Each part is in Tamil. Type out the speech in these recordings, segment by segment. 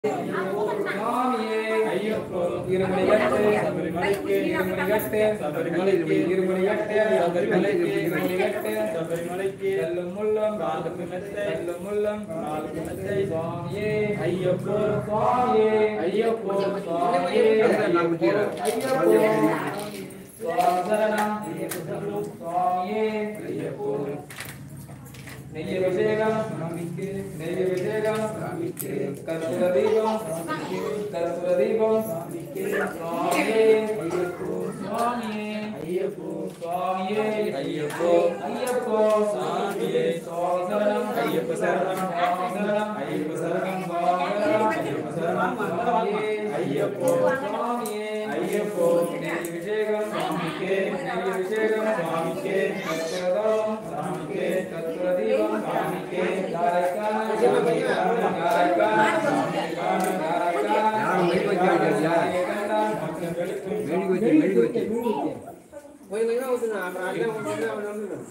சுவாமியே ஐயப்போ இருமணிகட்டு சபரிமலைக்கு இருமணிகட்டு சபரிமலைக்கு இருமணிகட்டு சபரிமலைக்கு இருமணிகட்டு சபரிமலைக்கு செல்லும் முள்ளும் காலுக்கு மெத்தை செல்லும் முள்ளும் காலுக்கு மெத்தை சுவாமியே ஐயப்போ சுவாமியே ஐயப்போ சுவாமியே ஐயப்போ ஐயப்போ சுவாசரணம் சுவாமியே ஐயப்போ நெய்ய அபிஷேகம் சுவாமிக்கு நெய்ய அபிஷேகம் சுவாமிக்கு கற்பூர தீபம் சுவாமிக்கு கற்பூர தீபம் சுவாமிக்கு சுவாமியே ஐயப்போ சுவாமியே ஐயப்போ சுவாமியே ஐயப்போ ஐயப்போ சுவாமியே சுவாமி சரணம் ஐயப்ப சரணம் சுவாமி சரணம் ஐயப்ப சரணம் சுவாமி சரணம் ஐயப்ப சரணம் சுவாமியே ஐயப்போ சுவாமியே ஐயப்போ நெய்ய அபிஷேகம் சுவாமிக்கு நெய்ய அபிஷேகம் சுவாமிக்கு கற்பூரம் சுவாமிக்கு கற்பூர தீபம் சுவாமிக்கு காரைக்கால் சுவாமிக்கு காரைக்கால் சுவாமிக்கான காரைக்கால் யாரும் மெழுகு வச்சு வைக்கலையா? மெழுகு மெழுகு வச்சு மெழுகு வச்சு கொஞ்சம் கொஞ்சமா ஊத்துங்க அப்புறம் அதெல்லாம் ஊத்துங்க அவன் வந்துடும்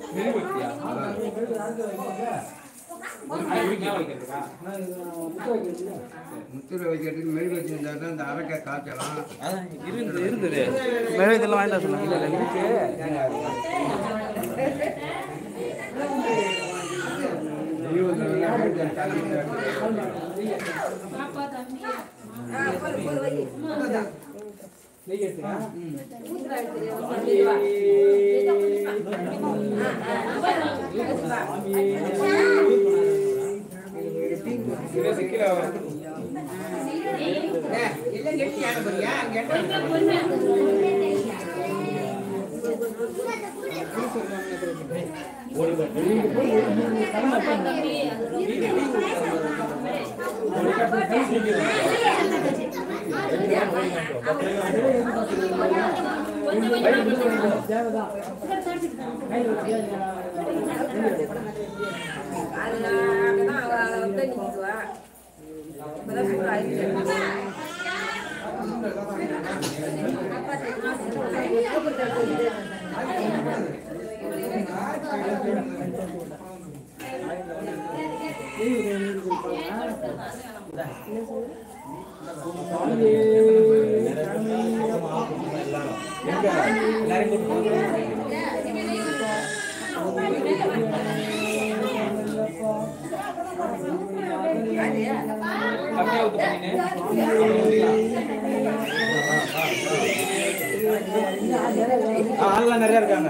முத்துரை வைக்கிறதுக்கு மெழுகு வச்சிருந்தா தான் இந்த அரக்கை காய்ச்சலாம் இருந்தது இருந்தது மெழுகுதெல்லாம் வாங்கிட்டு வர சொன்னாங்க இல்லை இருக்கு எல்லாம் கெட்டி ஆட போறியா கேட்டா கம்மியா ஊத்து பண்ணினேன் ஆள்லாம் நிறைய இருக்காங்க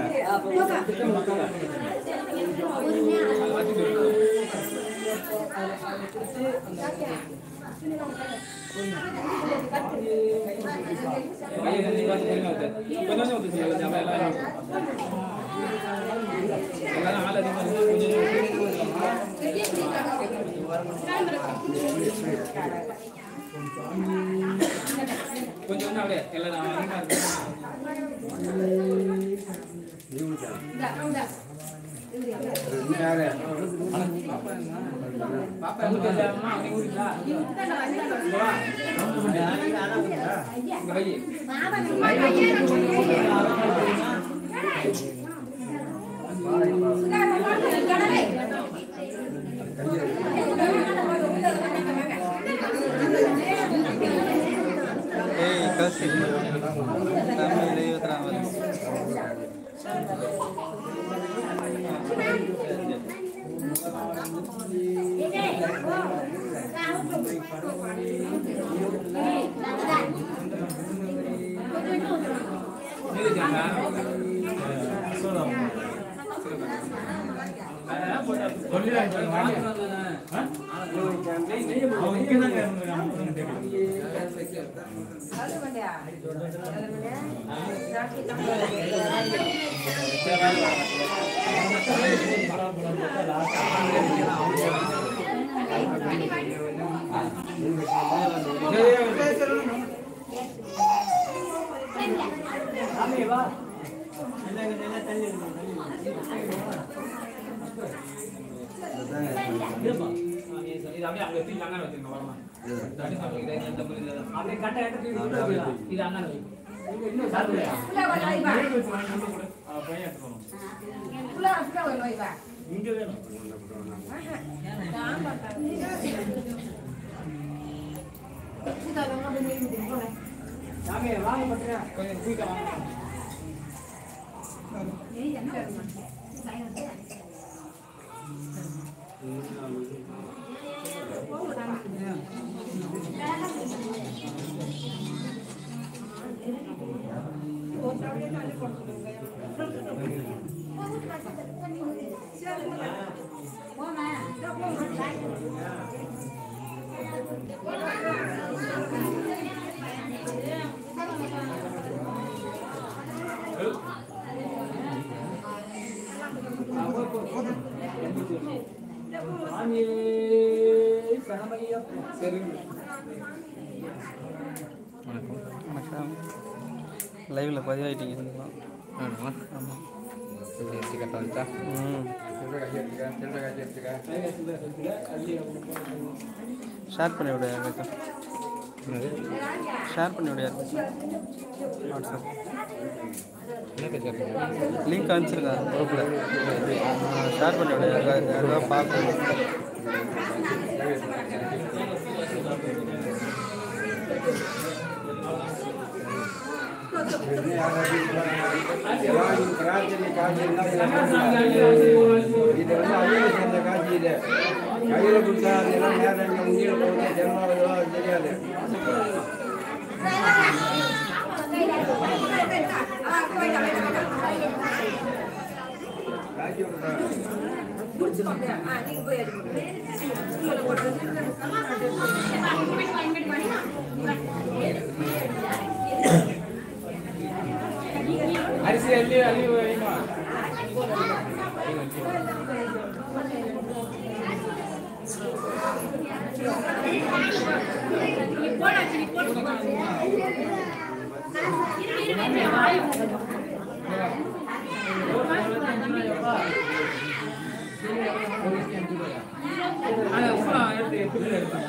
பையன் நீ பார்த்து பொறுமையா ஊத்து. கொஞ்சம் கொஞ்சம் ஊத்து செய்யலாம், ஜாமான் எல்லாம் எல்லாரும் ஆள் அதிகமா இருக்கு. கொஞ்சம் கொஞ்சம் ஊத்து. கொஞ்சம் கொஞ்சம் அப்படியே எல்லாரும் அதிகமா இருக்கு. உங்களுக்கு அந்த அம்மா அப்படி ஊருங்களா? இங்க வா. இங்க வை. ஏய் கசி தமிழ் இருபத்தி இது ஜாமான். சொல்லிடுறாங்க, சொல்லுங்க. ஆ? அவன் இங்கதாங்க இருந்தாங்க. இது அப்படியே அங்க தூக்கி அண்ணாண்ட வச்சிருங்க, வரமா. இது அப்படியே சாப்பிடுங்க, இது இந்த மாதிரி இது. அப்படியே கட்ட கட்ட தூக்கி உள்ள வச்சிடலாம். இது அண்ணாண்ட வை. இது இன்னும் சாப்பிடலையா? வீட்டுக்கு வச்சு வாங்கிட்டு வந்து கொடு. ஆ, பையன் எடுத்துட்டு வரணும். இங்க வேணும் சாமி வாங்க பட்டுங்க கொஞ்சம் குயிக்கா வாங்க சாமி சரணமையப்பா சரி வணக்கம் வணக்கம் லைவில் பதிவாயிட்டீங்க நீங்களும் ஆமாம் கட்ட வந்துட்டா ம் சில்லறை காய்ச்சி எடுத்துக்க சில்லறை காய்ச்சி எடுத்துக்க ஷேர் பண்ணி விடு யாருக்காச்சும் ஷேர் பண்ணி விடு யாருக்காச்சும் வாட்ஸ்அப் லிங்க் அனுப்பிச்சிருங்க குரூப்பில் ஷேர் பண்ணி விடு யாருக்கா யாருக்காவது பார்க்கணும் பிரார்த்தனை காட்சி இது வந்து அழிவு சேர்ந்த காட்சி இது கையில் கொடுத்தா அதெல்லாம் நேரம் உண்டியில் போட்டு ஜென்மாவதெல்லாம் தெரியாது காட்சி கொடுத்தா அரிசி அள்ளி அள்ளி வைமா அந்த உப்புமா எடுத்து எப்படி எடுப்பேன்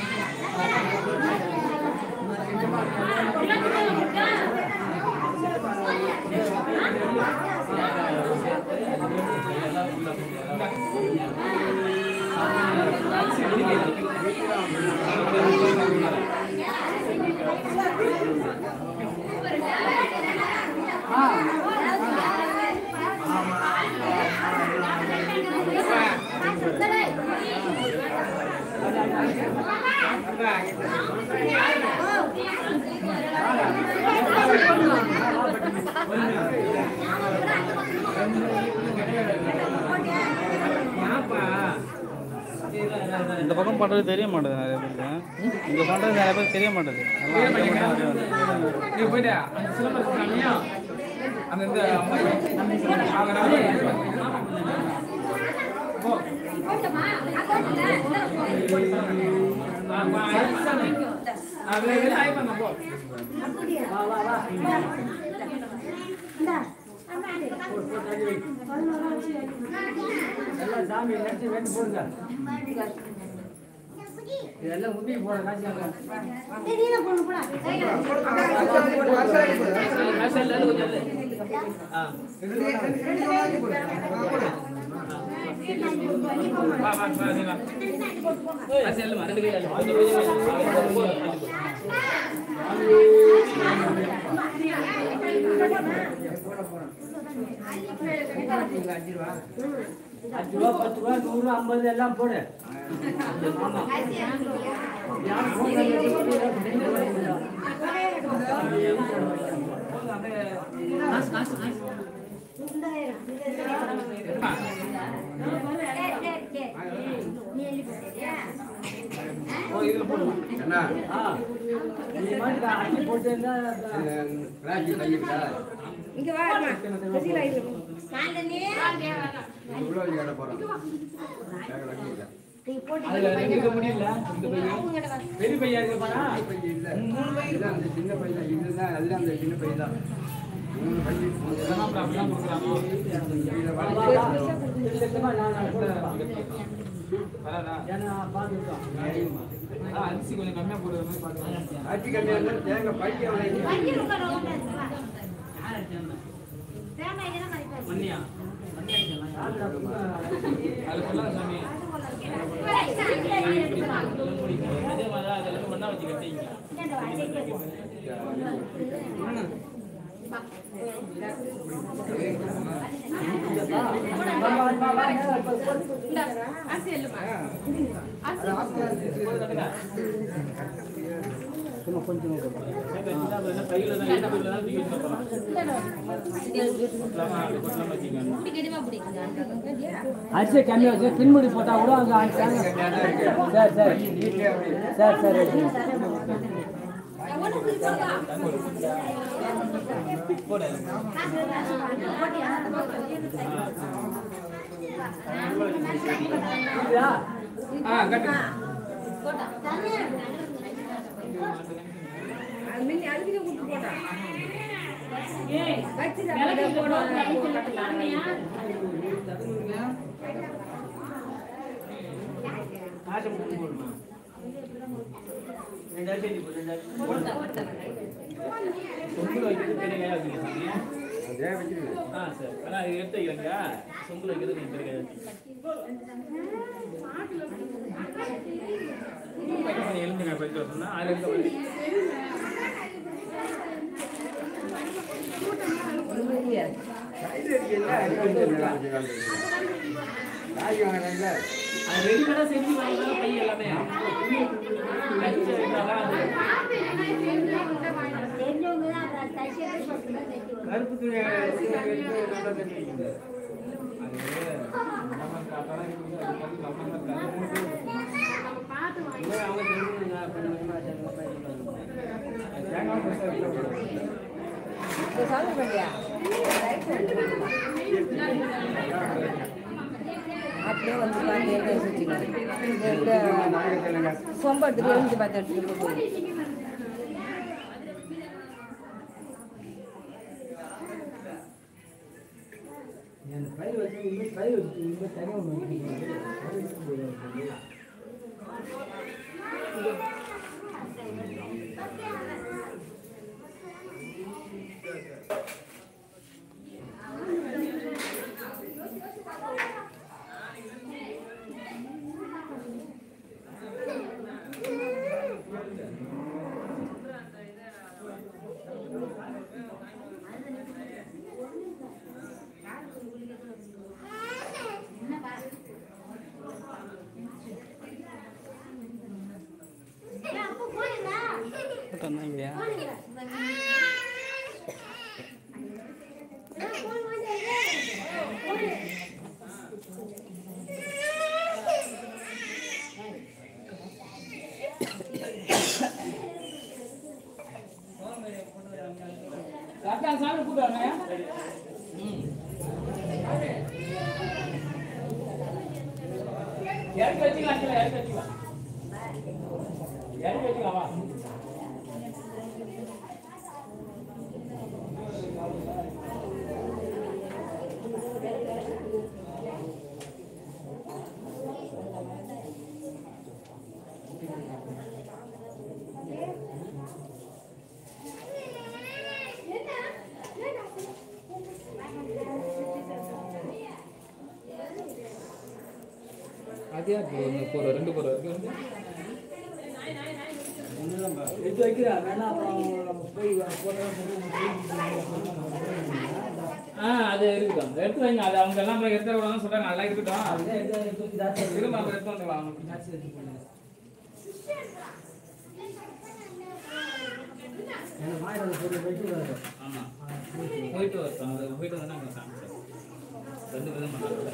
ஏன்ப்பா இந்த பக்கம் பண்ணுறது தெரிய மாட்டேது நிறைய பேருக்கு இங்கே பண்ணுறது நிறைய பேருக்கு தெரிய மாட்டேது எல்லாம் அங்கே மட்டும் அப்படியே வந்து. நீ போயிட்டு அந்த சிலம்பஸ் கம்மியா அந்த இந்த அவங்க நம்ம போ அதுல எல்லாம் ஆயிப்பாங்க போ எல்லாம் சாமி நினைச்சு வேண்டி போடுங்க இதெல்லாம் முந்தி போட காட்சியாக அஞ்சு ரூபா பத்து ரூபா நூறு ஐம்பது எல்லாம் போடு இதுல போடுவோம் என்ன ஆ நீ மாதிரி அள்ளி போட்டு இருந்தா ராஜி கையிட்டா இங்க வா அம்மா சசிகலா இது இவ்வளோ கடை போகிறோம் அதுல இருக்க முடியல இந்த பையன் பெரிய பையன் இருக்கு பாரா இல்லை அந்த சின்ன பையன் இதுதான் எல்லாம் அந்த சின்ன பையன் தான் மூணு பையன் இதெல்லாம் அப்புறம் அப்படிலாம் கொடுக்குறாங்க இதில் வா, வளர்ச்சி வா, வா. இது லட்சமா நான் நான் கூட வராதா? ஏன்னா பார்த்துட்டோம். ஆ, அரிசி கொஞ்சம் கம்மியா போடுற மாதிரி பார்த்துக்கோங்க. ஆட்சி கம்மியாக இருந்தால் தேங்காய் பைக்க மண்ணியா? அதுல சொல்லாத சாமி. அதே மாதிரி தான் அதெல்லாம் ஒண்ணா வச்சு கட்டிங்க கையில தான் எந்த கையில தான் தூக்கி வச்சுட்டு போலாம் கொட்டலாமா அப்படி கொட்டலாமா வச்சுக்கோங்க அரிசியை கம்மியாக வச்சு பின்முடி போட்டால் கூட அங்கே சரி சரி சரி சரி ஆ கட்டு முன்ன அழுகின கொடுத்து போட்டான் வச்சு ஆட்டை முடிச்சு போடுமா ரெண்டாயிரத்தி அஞ்சு போடு, ரெண்டாயிரத்தி சொங்குல வைக்கிறது பெரிய கையா வச்சுக்கோங்க அதே வச்சிருக்கேன் ஆ சார் ஆனால் இது எடுத்து வைக்கிறீங்க சொங்குல வைக்கிறது கொஞ்சம் பெரிய கையா வச்சுக்கோங்க எழுந்துங்க படிக்க சொன்னா அதில் இருக்க வழி கையில் இருக்கீங்களா காய் வாங்குறாங்களா அது ரெடிமேடாக செஞ்சு வாங்கினா பை எல்லாமே கழிச்சு வைக்கிறாங்க அது கருப்பு துணி எடுத்து நல்லா தண்ணி வைக்கணும் அப்படியே வந்து பார்த்து என்ன வச்சுக்கோங்க சொம்படுத்துட்டு எழுந்து பார்த்து எடுத்துட்டு போய் இல்லையா சாப்பிட்டா சாப்பிட்டு கூப்பிடுவாங்க இறக்கி வச்சுக்கலாம் கீழே இறக்கி வச்சுக்கலாம் இறக்கி வச்சுக்கலாம் வா அதே ஒன்று போகிற ரெண்டு போகிற எடுத்து வைக்கிறா வேணா அப்புறம் போய் ஆ அது இருக்கட்டும் எடுத்து வைங்க அது அவங்க எல்லாம் போய் எடுத்து விடாம சொல்றாங்க நல்லா இருக்கட்டும் திரும்ப அப்புறம் எடுத்து வந்துக்கலாம் ஆமா போயிட்டு வரட்டும் அது போயிட்டு வந்தா நாங்கள் சாப்பிடுறோம் ரெண்டு விதம் பண்ணாங்க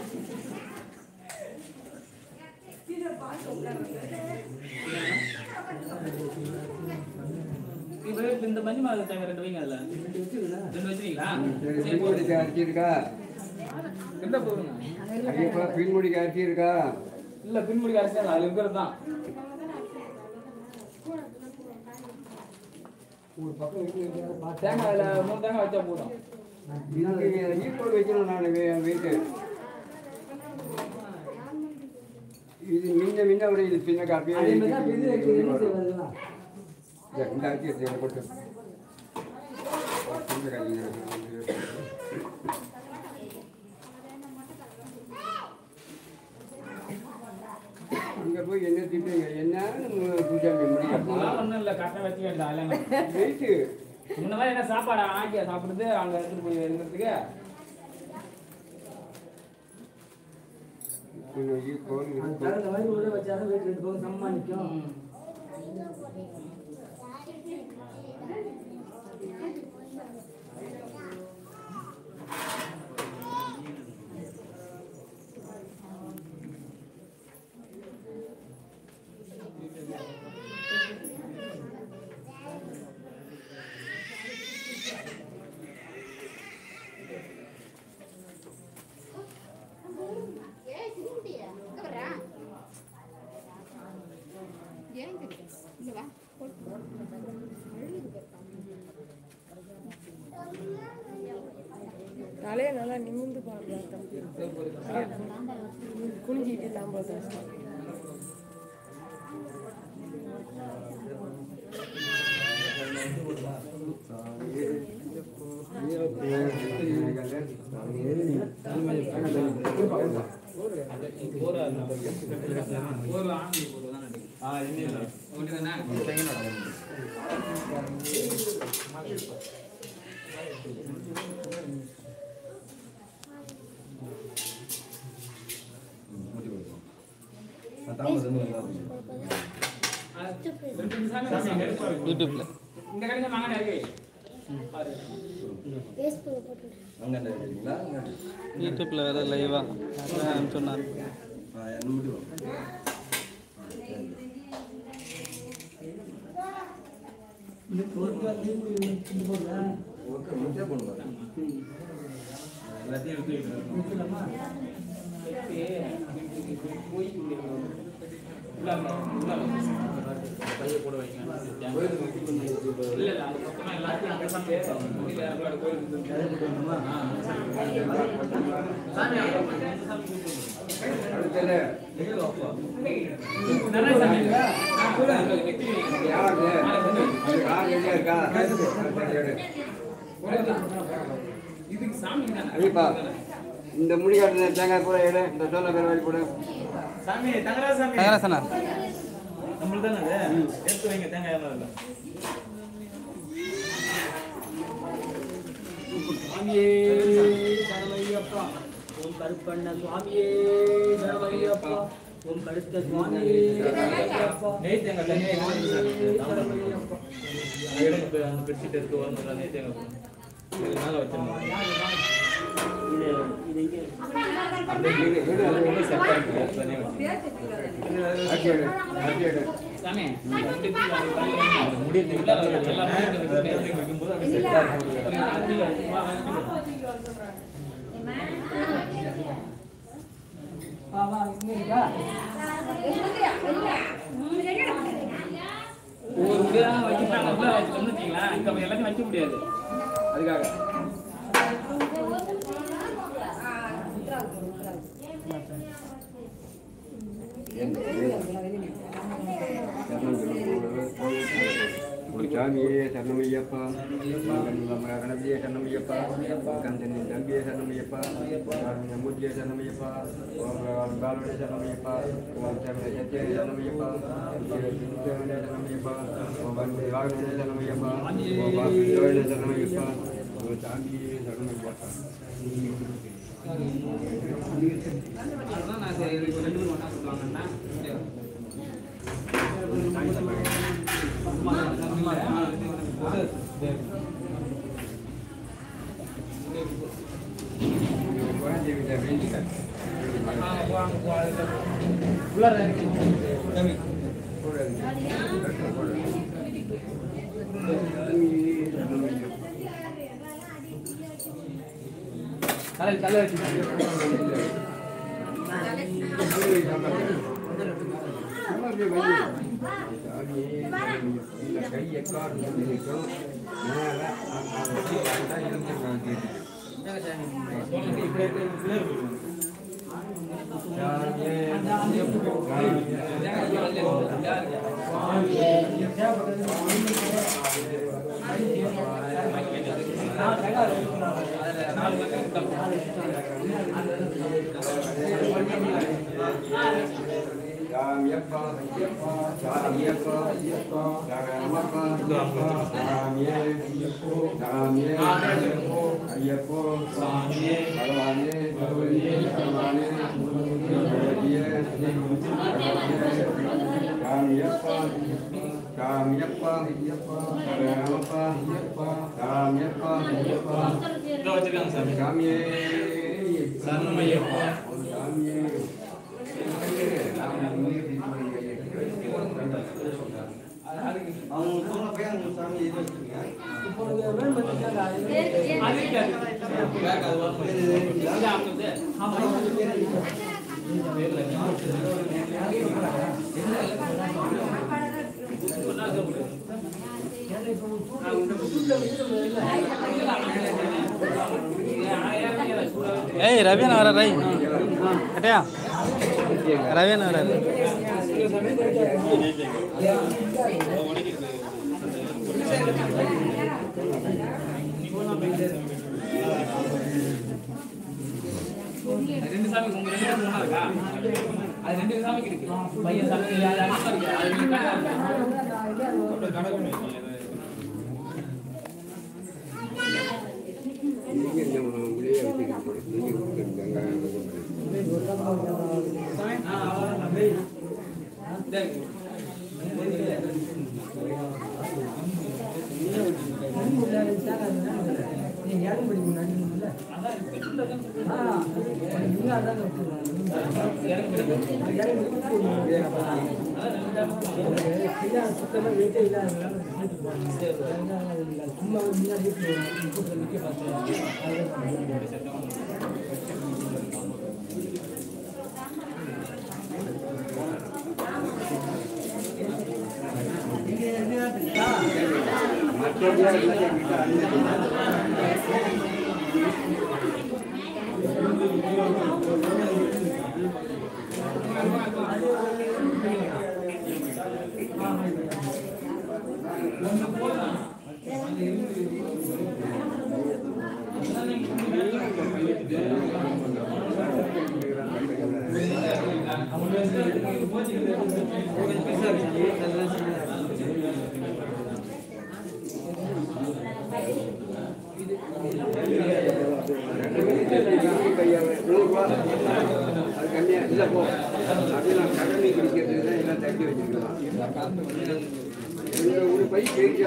இப்போ இந்த மஞ்சள் மாலை தேங்க ரெண்டு வைங்க அதில் ரெண்டு வச்சுருக்கீங்களா சரி போதும் பின்முடிக்கு அரிசி இருக்கா ரெண்டா போதுங்க ஐயப்பா பின்முடிக்கு அரிசி இருக்கா இல்லை பின்முடி அரிசி அதில் இருக்கிறது தான் தேங்காயில் மூணு தேங்காய் வச்சா போதும் இதுக்கு ஈக்குவல் வைக்கணும் நான் வெயிட்டு இது முன்ன முன்ன விட இது பின்ன காப்பியே இந்த அரிசி எடுத்து இதில் போட்டு பின்ன காப்பி நீங்க போய் என்ன திட்டுங்க என்னன்னு பூஜாமி முடியும் அதெல்லாம் ஒண்ணும் இல்ல கரெக்டா வச்சு வேண்டாம் எல்லாம் வெயிட்டு முன்ன மாதிரி என்ன சாப்பாடு ஆக்கியா சாப்பிடுறது அங்க எடுத்துட்டு போய் இருக்கிறதுக்கு தகுந்த மாதிரி உள்ள வச்சாதான் வீட்டு ரெண்டு பக்கம் சமமா நிற்கும் ஏய் திரும்பிட்டியா இங்க வரா ஏன் இங்க வா தலையை நல்லா நிமிர்ந்து பார்க்கலாம் தம்பி குனிஞ்சிட்டு தான் பார்க்கலாம் ஒரு ஆண்டி போதும் தானே ஒண்ணுதானே ரெண்டு நிமிஷம் சாமி எடுப்பாரு. யூடியூப்ல இந்த கடையில வாங்க இருக்கு பாரு யூடியூப்ல வேற லைவா சொன்னார் இல்ல இல்ல அது மொத்தமா எல்லாத்தையும் அங்க தான் பேசுறோம் முடியல அவங்களோட கோயில் சாமி அடுத்தது நிறைய சாமி யாரு அது யார் எங்க இருக்கா சரி, எடு. இதுக்கு சாமி தானே அடிப்பா இந்த முடி காட்டுன தேங்காய் பூரா எடு இந்த சோள பெருவாடி போடு சாமி தங்கராசாமி தங்கராசனா நம்மளுக்கு தானே அது எடுத்து வைங்க தேங்காய் எல்லாம் இல்லை சுவாமியே சரவையப்பா ஓம் கருப்பண்ண சுவாமியே சரவையப்பா ஓம் கருத்த சுவாமியே சரவையப்பா நெய் தேங்காய் தனியாக சரவையப்பா எடுங்க போய் அந்த பெட்ஷீட் எடுத்து வரணும் நெய் தேங்காய் போடணும். இது மேலே வச்சிருந்தோம் இது இது இங்கே அது ஒன்றும் செட் ஆகிட்டு தனியாக வச்சு ஆக்கி எடு ஆக்கி எடு சாமி ரெண்டு தீ அது தள்ளி வைங்க. அந்த முடியை தூக்கி தலையில வச்சு எல்லாம் எடுத்து வைக்கும்போது அப்படியே செட் ஆகிட்டு வா வா இங்கே இருக்கா ஒவ்வொரு முடியா வச்சுட்டாங்க உள்ள வச்சுட்டோம்னு வச்சுக்கலாம் இங்க அப்ப எல்லாத்தையும் வைக்க முடியாது அதுக்காக ஒரு சாமியே சரணமையப்பா கணபதியே சரணமையப்பா கந்தன் தம்பியே சரணமையப்பா மூர்த்தியே சரணமையப்பா பாலவனே சரணமையப்பா ஓம் சரண சத்தியே சரணமையப்பா சிவனே சரணமையப்பா ஓம் வந்தே வாகனே சரணமையப்பா ஓம் வாசுதேவனே சரணமையப்பா ஓம் சாமியே சரணமையப்பா அதுதான் நான் சரி இதுக்கு ரெண்டு பேரும் ஒண்ணா சொல்லுவாங்கன்னா குழந்தை வேண்டிக்க தலை தலை வச்சு ராமியப்பா ஐயப்பா ராமியப்பா ஐயப்பா ராமப்பா ராமியே ஐயப்போ ராமியே ஐயப்போ ஐயப்போ சுவாமியே பகவானே பகவதியே பகவானே பகவதியே ராமியப்பா ராமியப்பா ஐயப்பா ராமப்பா ஐயப்பா ராமியப்பா ஐயப்பா இதோ வச்சிருக்காங்க சாமி ராமியே சரணமையப்பா ராமியே அவங்க போன பையன் அந்த சாமி இது வச்சுருங்க அது இருக்காது. பேக் அது வர இது ஆகுது. ஆமா. ஏய் ரவியன் வர ரை கட்டையா ரவியன் வர ரெண்டு சாமி உங்க ரெண்டு பேரும் ஒண்ணா இருக்கா அது ரெண்டு சாமிக்கு இருக்கு பையன் சாமி அது அங்க இருக்கு அது நீங்க நீங்க இந்த முடியே வச்சுக்கிட்டு நீங்க கொடுத்துருக்காங்க மற்றபடியா இல்லை என்கிட்ட அனுமதி நூறுரூவா அது கம்மியா இல்லை போ அது நான் கடனை குடிக்கிறதுக்கு தான் எல்லாம் தட்டி வச்சுக்கலாம் இந்த ஒரு பை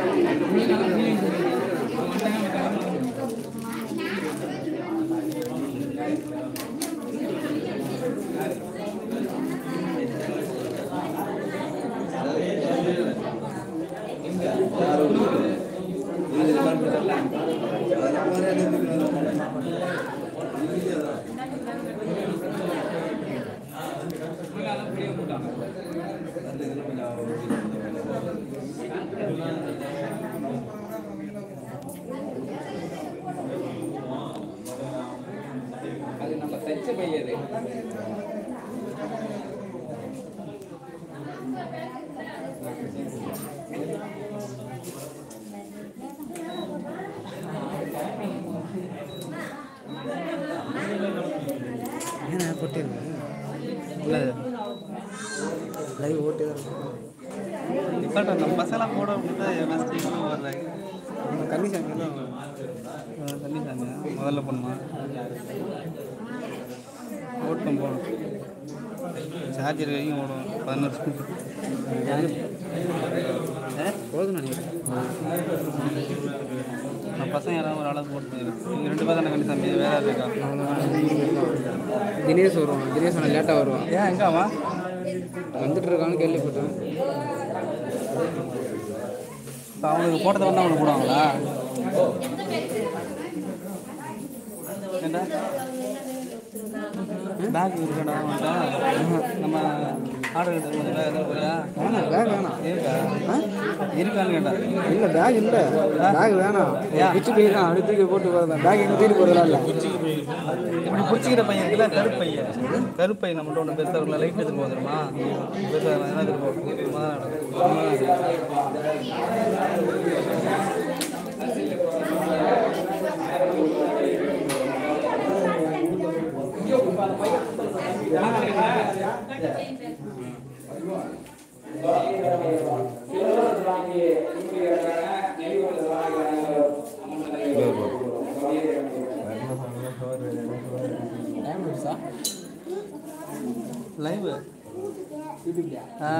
அது நம்ம தச்ச பையது ஏன்னா போட்டிருந்தேன் இல்லை லைவ் ஓட்டி தான் இப்போ நம்ம பசங்களாம் போட விட்டுட்டா ஃபஸ்ட்டு வர்றாங்க கன்னி சாமி தான் கன்னி சாமியா முதல்ல பண்ணுமா ஓட்டம் போகணும் சார்ஜர் வரைக்கும் ஓடும் பதினோரு போதும் நினைக்கிறேன் நான் பசங்க யாராவது ஒரு அளவு போட்டு நீங்கள் ரெண்டு பேர் தானே கன்னி சாமி வேற யார் இருக்கா தினேஷ் வருவான் தினேஷ் நான் லேட்டாக வருவான் ஏன் எங்க அவன் வந்துட்டு இருக்கான்னு கேள்விப்பட்டேன் இப்போ அவனுக்கு போட்டதை வந்து அவனுக்கு போடுவாங்களா ஏண்டா பேக் இருக்கடா அவன்கிட்ட நம்ம ஆர்டர் எடுத்து கொஞ்சம் பேக் எதாவது போறியா வேணாம் பேக் வேணாம் இருக்கா இருக்கான்னு கேட்டா இல்லை பேக் இல்லை பேக் வேணாம் குச்சி பை தான் அப்படி தூக்கி போட்டு போகிறேன் பேக் எங்கே தூக்கி போகிறதா இல்லை இப்படி பிடிச்சிக்கிற பையன் இருக்குல்ல கருப்பையன் கருப்பை நம்மள்ட்ட ஒன்று பெருசாக இருக்குல்ல லைட் எடுத்துட்டு போதுமா பெருசாக என்ன எடுத்துட்டு லைவ் யூடியூப்லையா ஆ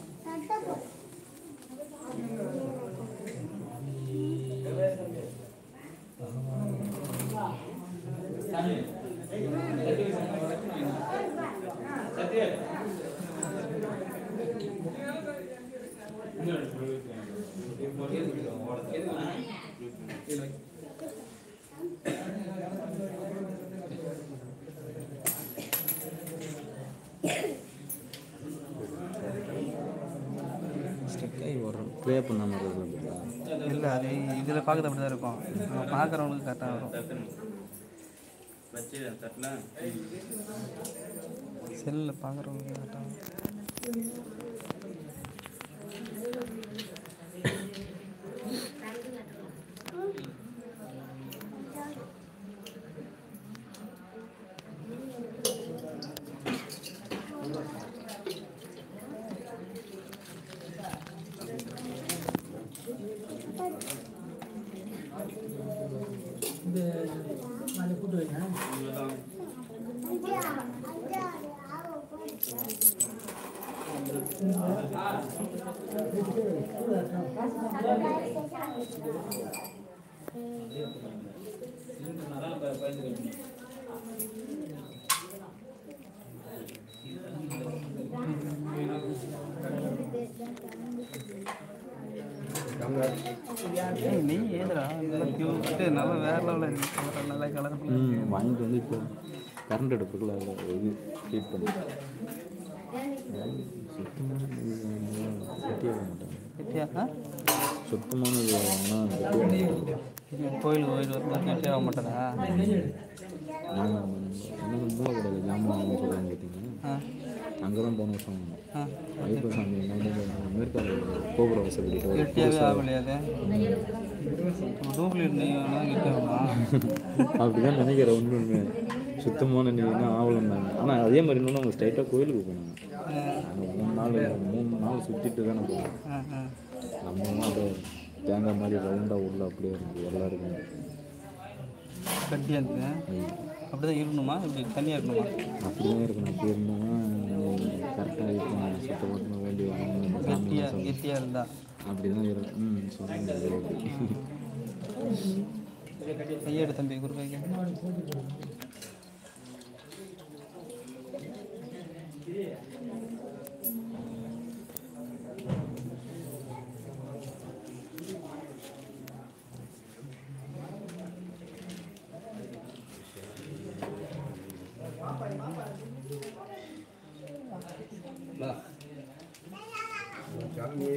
ஸ்டெக்காகி வரும் ப்ளே பண்ணாமல் இருக்கிறது இல்லை அது இதில் பார்க்குறது அப்படி தான் இருக்கும் நம்ம பார்க்குறவங்களுக்கு கரெக்டாக வரும் வச்சு தட்டில் செல்லில் பார்க்குறவங்களுக்கு கரெக்டாக வரும் ஏய், நீ ஏதுடா நல்லா கியூட்டு நல்லா வேற லெவலில் இருக்கு நல்லா கலர்ஃபுல்லாக ம் வாங்கிட்டு வந்து இப்போ கரண்ட் அடுப்புக்குள்ள அதில் இது ஹீட் பண்ணி சுத்தமான இது வாங்கினா கெட்டியாக மாட்டாங்க கெட்டியா ஆ சுத்தமான இது வாங்கினா கெட்டியாக இது கோயிலுக்கு கோயில் வந்து கெட்டியாக ஆக மாட்டேதா நாங்கள் என்ன மூளை கடையில் ஜாமான் வாங்கி சொல்லுவாங்க பார்த்தீங்கன்னா ஆ அங்கே தான் போன வருஷம் வாங்கினோம் ஆ ஐப்போ சாமி மேற்கால கோபுர வசப்படிட்டு கெட்டியாகவே ஆகலையா அது டூப்ளிகேட் நெய் வேணா கெட்டியாகுமா அப்படிதான் நினைக்கிறேன் ஒன்றுமே சுத்தமான நெய்னா ஆகலன்னாங்க ஆனால் அதே மாதிரி இன்னொன்று அவங்க ஸ்ட்ரைட்டாக கோயிலுக்கு போனாங்க அங்கே மூணு நாள் மூணு நாள் சுற்றிட்டு தானே போனோம் ஆ ஆ நம்மளும் அது தேங்காய் மாதிரி ரவுண்டாக உள்ள அப்படியே இருக்கு எல்லாருக்கும் கட்டியாக இருக்கு அப்படி தான் இருக்கணுமா இப்படி தனியாக இருக்கணுமா அப்படிதான் இருக்கணும் அப்படி இருந்தோம்னா கரெக்டாக இருக்கும் சுத்தப்படுத்த வேண்டி வரணும் நம்ம சாமி கெட்டியாக கெட்டியாக இருந்தா அப்படி தான் இருக்கும் ம் சொன்னாங்க கையெடு தம்பி குறுக்கைக்கு சாமியே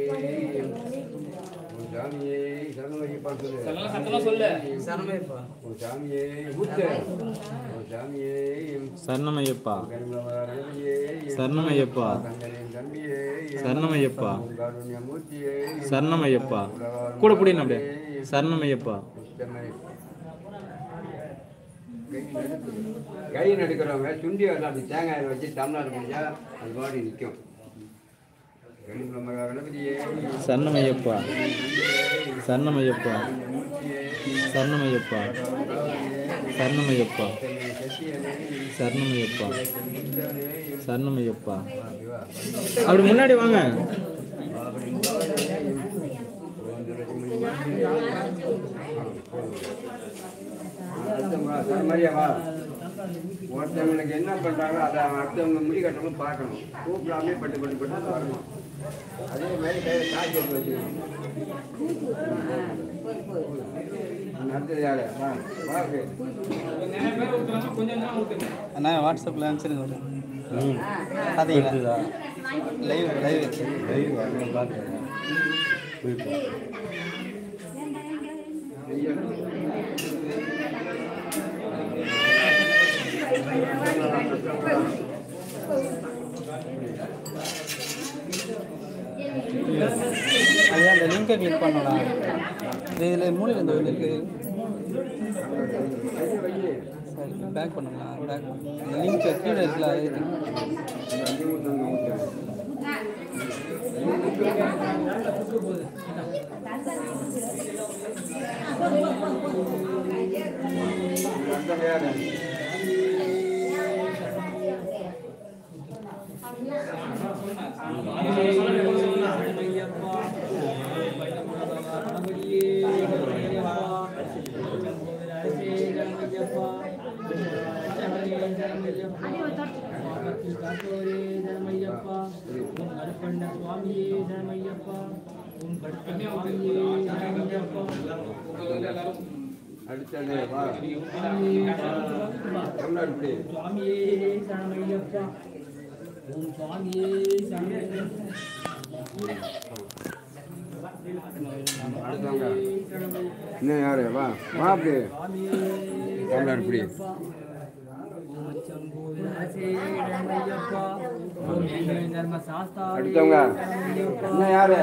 உன் சாமியே சரணமையப்பா சொல்லு சொல்லலாம் சத்தமா சொல்லு உன் சாமியே ஊத்து உன் சாமியே சரணமையப்பா கருணாமூர்த்தியே சரணமையப்பா கந்தனின் தம்பியே சரணமையப்பா காருண்யமூர்த்தியே சரணமையப்பா கூட பிடிக்கணும் அப்படியே சரணமையப்பா உத்தமை. கை நடுக்கிறவங்க சுண்டி வரலாம் அப்படி தேங்காய் வச்சு தமிழ்நாடு முடிஞ்சா அது பாடி நிற்கும் கணபதியே சரணமையப்பா சரணமையப்பா சரணமையப்பா சரணமையப்பா சரணமையப்பா சரணமையப்பா அப்படி முன்னாடி வாங்க மரியாவா ஒருத்தவங்களுக்கு என்ன பண்றாங்களோ அதை அடுத்தவங்க முடி கட்டணும் பார்க்கணும் கூப்பிடாமே பட்டு பட்டு பட்டு வரணும் அதே மாதிரி கையில் காய்ச்சி எடுத்து வச்சுக்கணும் அடுத்தது யாரு வா வாக்கு நிறைய பேர் ஊத்துறாங்க கொஞ்சம் தான் ஊத்துங்க அண்ணா வாட்ஸ்அப்பில் அனுப்பிச்சிருங்க ஒரு ம் பார்த்தீங்களா லைவ் லைவ் வச்சு ஐயா அந்த லிங்கை கிளிக் பண்ணலாம் இதில் மூலையில் இந்த இது இருக்கு சரி பேக் பண்ணலாம் பேக் இந்த லிங்க் கீழே இருக்குல்ல அது இருக்கு. அடுத்தது வா தமிழ்நாடு இப்படி அடுத்தவங்க இன்னும் யாரு வா வா அப்படி தமிழ்நாடு இப்படி அடுத்தவங்க இன்னும் யாரு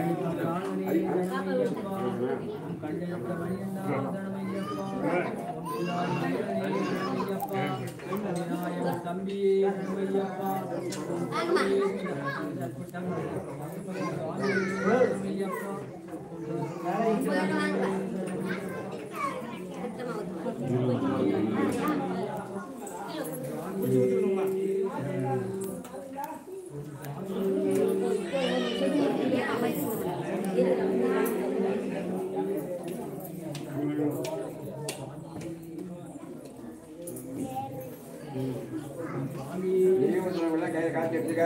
நீங்க சொல்லுங்களா கையை காட்டி எடுத்துக்க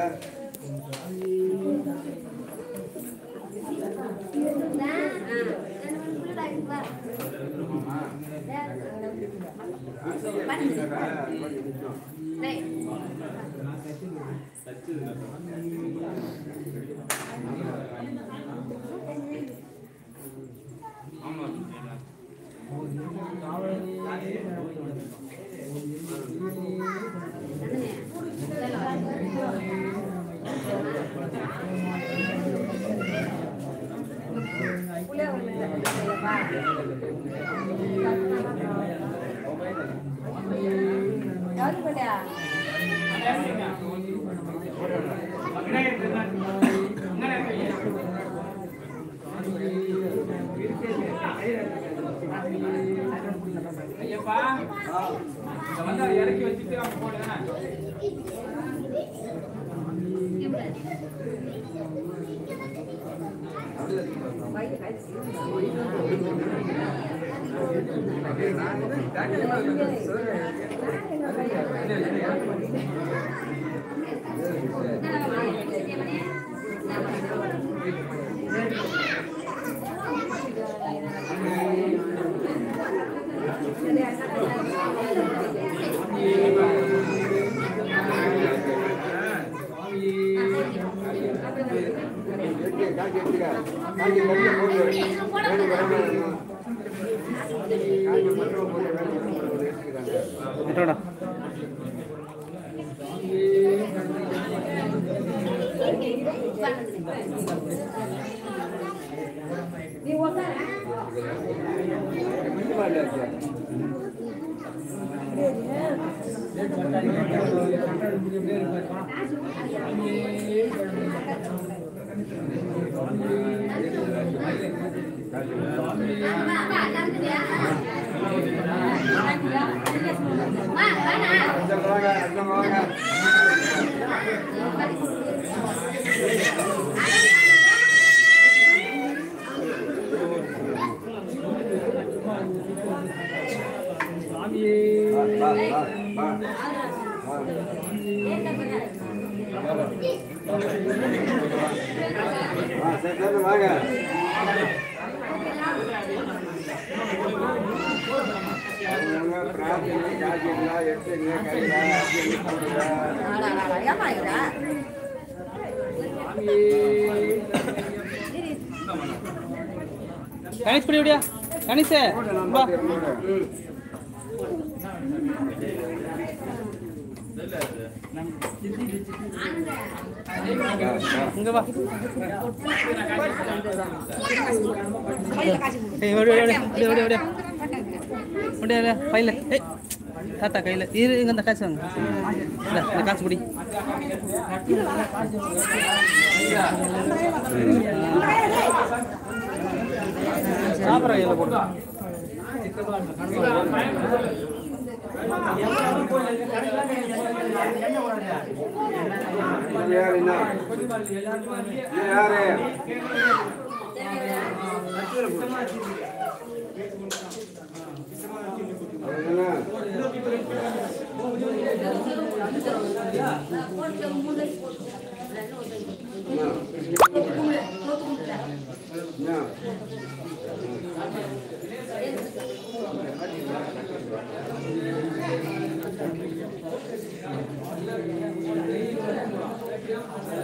ஐயப்பா இங்க வந்து அதை இறக்கி வச்சுட்டு அவங்க போடுங்க எடுத்து காட்டி எடுத்துக்க காட்டி கட்டிய போட்டு வேணும் வேணும் வேணும் காட்டி மட்டும் போட்டு வேணும் வேணும் எடுத்துக்கிறாங்க விட்டோடா கொஞ்சமா இல்லையா சார் அடுத்தவங்க வாங்க அடுத்தவங்க வாங்க வா வா வா வா வா சரி சரி வாங்க அவங்க பிரார்த்தனை காட்டிடலாம் எடுத்துங்க கையில் அப்படின்னு சொல்லுங்க கணேஷ் படி எப்படியா கணேஷே வா இங்க வா ஏய் ஓடி ஓடி ஓடி ஓடி ஓடி ஓடி ஓடி பையில ஏய் தாத்தா கையில் இரு இங்க அந்த காசு வாங்க இல்ல இந்த காசு பிடி சாப்பிட்ற கையில் போட்டு இது யாரு என்ன இது யாரு அது என்ன? என்ன? என்ன? ஆ